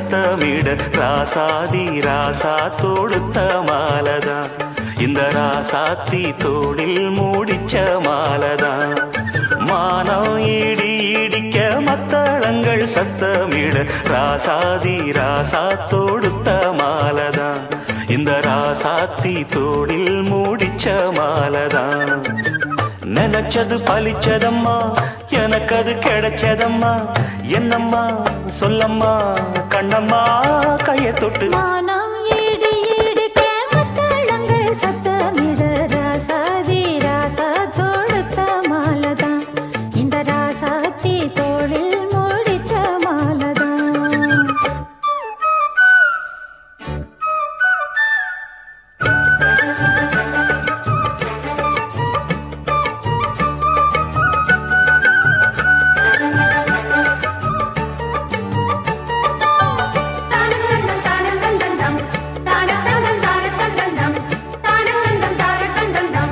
சத்தமிட ராசாதி ராசா தொடுத்த மாலதான் இந்த ராசாத்தி தோளில் மூடிச்ச மாலதான் மானம் இடி இடிக்க மத்தளங்கள் சத்தமிட ராசாதி ராசா தொடுத்த மாலதான் இந்த ராசாத்தி தோளில் மூடிச்ச மாலதான் நினைச்சது பலிச்சதம்மா எனக்கு அது கிடைச்சதம்மா என்னம்மா சொல்லம்மா கண்ணம்மா கைய தொட்டு மானம் இடி இடிக்க மத்தளங்கள் சத்தமிட ராசாதி ராசா தொடுத்த மாலதான் இந்த ராசாத்தி தோளில் முடிச்ச மாலதான் தானகந்தம் தானகந்தம் தானகந்தம் தானகந்தம் தானகந்தம் தானகந்தம்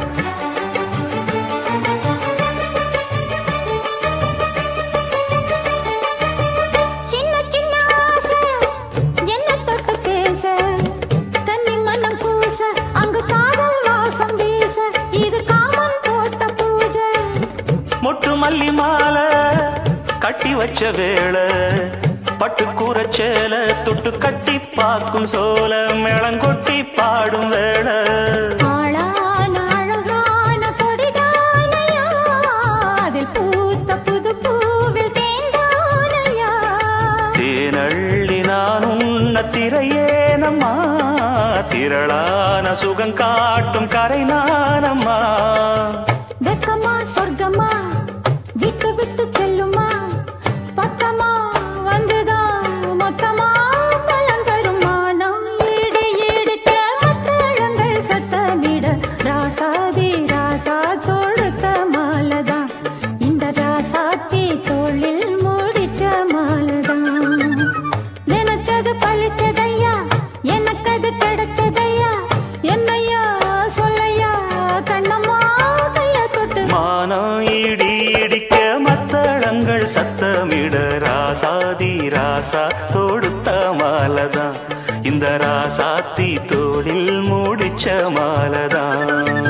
சின்ன சின்ன ஆசை என்ன தொட்டு பேச கன்னி மனம் கூச அங்கு காதல் வாசம் வீச இது காமன் போட்ட பூஜை மொட்டு மல்லி மாலை கட்டி வச்ச வேளை பட்டு கூரச்சேல தொட்டு கட்டி பார்க்கும் சோல மேளங்கொட்டி பாடும் வேளை ஆளான அழகான கொடிதானையா அதில் பூத்த புது பூவில் தேங்கானையா தேனள்ளி நான் உன்ன திரையேனம்மா திரளான சுகம் காட்டும் கரை நானம்மா வெக்கமா சொர்க்கமா விட்டு விட்டு செல்லுமா பக்கமா வந்துதான் மொத்தமா பலன் தரும் மானம் ஈடு ஈடுக்க மத்தளங்கள் சத்தமிட ராசாதி ராசா தொடுத்த மாலதான் இந்த ராசாத்தி தோளில் மூடிச்ச மாலதான் நினைச்சது பழிச்சதையா எனக்கு அது கிடைச்சதையா என்னையா சொல்லையா கண்ணம்மா கைய தொட்டு மானம் இடி இடிக்க மத்தளங்கள் சத்தமிட ராசாதி ராசா தொடுத்த மாலதான் இந்த ராசாத்தி தோளில் மூடிச்ச மாலதான்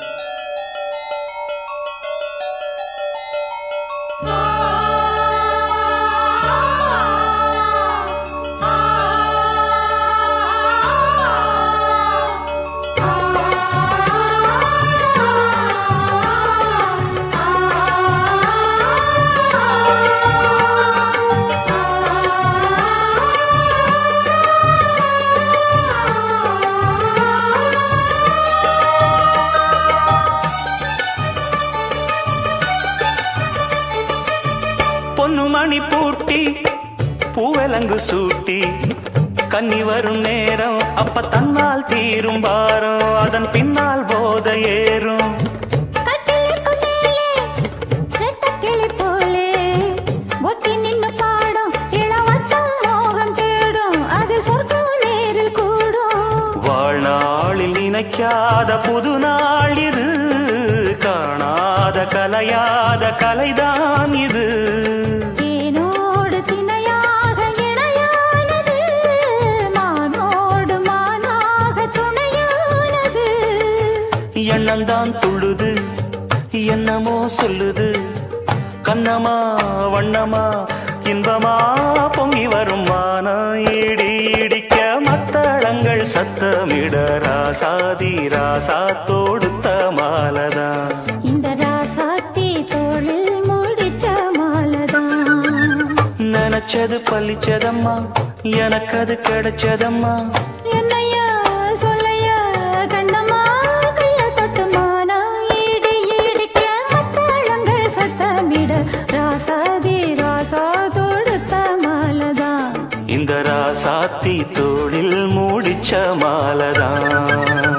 பொன்னு மணி பூட்டி பூவலங்கு சூட்டி கன்னி வரும் நேரம் அப்ப தன்னால் தீரும் பாரம் அதன் பின்னால் போத ஏறும் கட்டிலுக்கு மேலே ரெட்டக்கிளி போலே ஒட்டி நின்னு பாடும் இளவட்டம் மோகம் தேடும் அதில் சொர்க்கம் நேரில் கூடும் வாழ்நாளில் நினைக்காத புது நாள் இது காணாத கலையாத கலைதான் இது தேனோடு திணையாக இணையானது மானோடு மானாக துணையானது எண்ணந்தான் துள்ளுது என்னமோ சொல்லுது கண்ணமா வண்ணமா இன்பமா பொங்கி வரும் மானம் இடி இடிக்க மத்தளங்கள் சத்தமிட ராசாதி ராசா தொடுத்த மாலதான் இந்த ராசாத்தி தோளில் முடிச்ச மாலதான் நினைச்சது பழிச்சதம்மா எனக்கு அது கிடைச்சதம்மா என்னையா சொல்லையா கண்ணம்மா கைய தொட்டு மானா ஈடு ஈடிக்க மத்தளங்கள் சத்தமிட ராசாதி ராசா தொடுத்த மாலதான் இந்த ராசாத்தி தோளில் மூடிச்ச மாலதான்